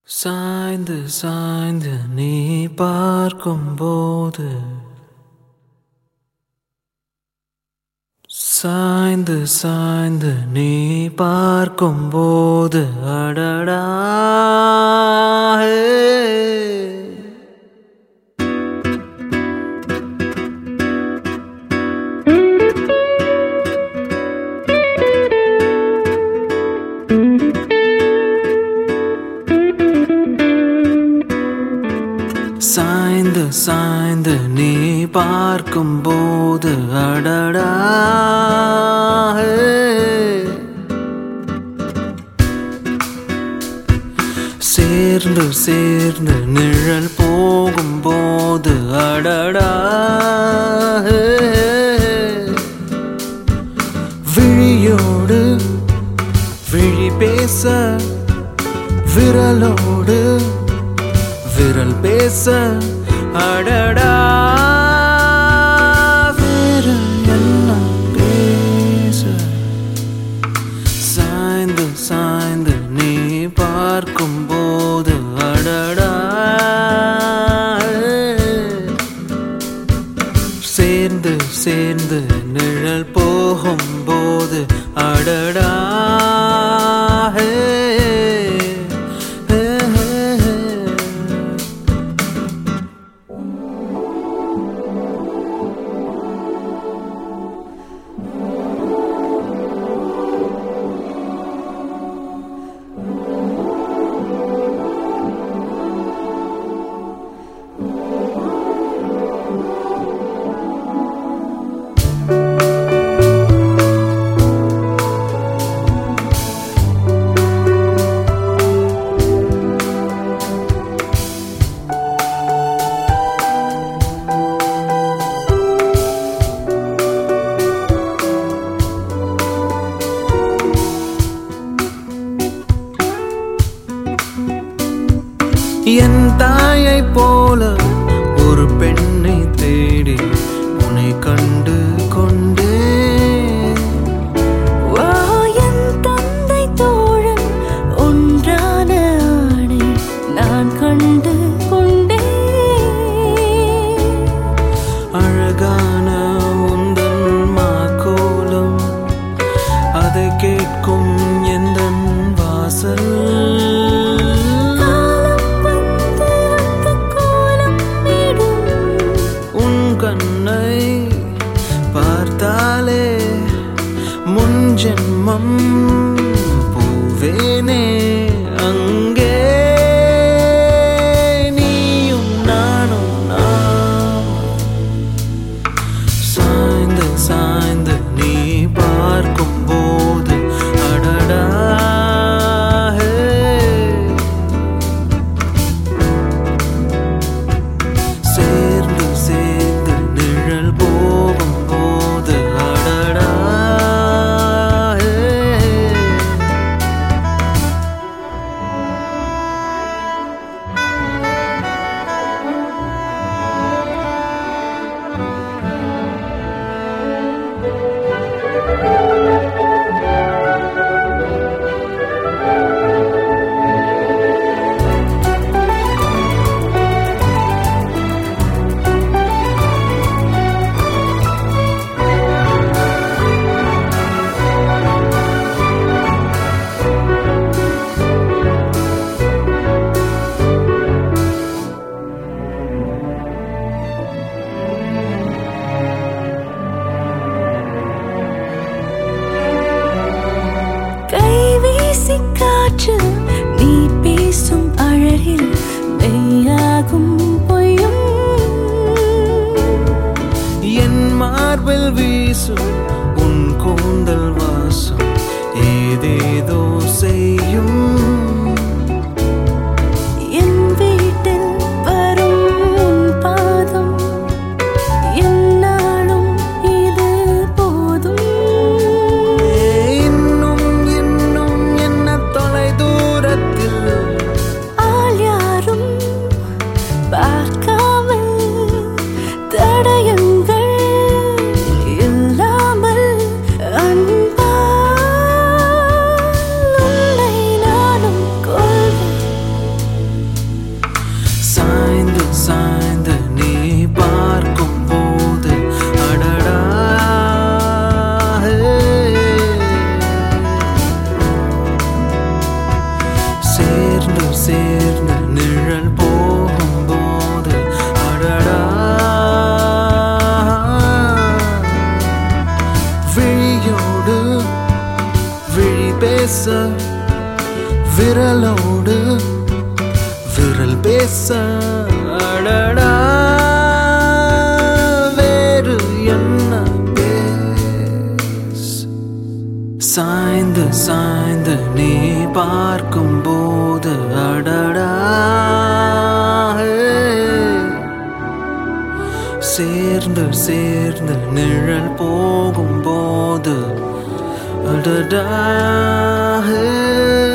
சாய்ந்து சாய்ந்து நீ பார்க்கும்போது சாய்ந்து சாய்ந்து நீ பார்க்கும்போது அடடா ஹே. சாய்ந்து சாய்ந்து நீ பார்க்கும்போது அடடா ஹே. சேர்ந்து சேர்ந்து நிழல் போகும்போது அடடா ஹே. விழியோடு விழி பேச விரலோடு விரல் பேச அடடா விரல் எல்லாம் பேச சாய்ந்து சாய்ந்து நீ பார்க்கும்போது அடடா சேர்ந்து சேர்ந்து நிழல் போகும்போது அடடா ஹே, ஹே, ஹே, ஹே. என் தாயை போல ஒரு பெண்ணை தேடி உன்னை கண்டு கொண்டே வா என் தந்தை தோழன் ஒன்றான ஆணை நான் கண்டு கொண்டேன் அழகான உந்தன் மாக்கோலம் அதை கேட்கும் எந்த வாசல் காலம் வந்து அந்த கோலம் இடும் உன் கண்ணை பார்த்தாலே முன் ஜென்மம் பூவேனே அங்கே நீயும் நானும் நாம் சாய்ந்து சாய்ந்து நீ பார்க்கும்போது அடடா ஹே. சேர்ந்து சேர்ந்து நிழல் போகும்போது அடடா ஹே. கைவீசி காற்று நீ பேசும் அழகில் மெய்யாகும் பொய்யும் என் மார்பில் வீசும் உன் கூந்தல் வாசம் ஏதேதோ செய்யும் என் வீட்டில் வரும் உன் பாதம் என்னாலும் இது போதும் இன்னும் இன்னும் என்ன தொலை தூரத்தில் ஆள் யாரும் பார்க்காமல் தடயங்கள் இல்லாமல் விரலோடு விரல் பேச அடடா வேறு என்ன பேச சாய்ந்து சாய்ந்து நீ பார்க்கும் போது அடடா சேர்ந்து சேர்ந்து நிழல் போகும் போது அடடா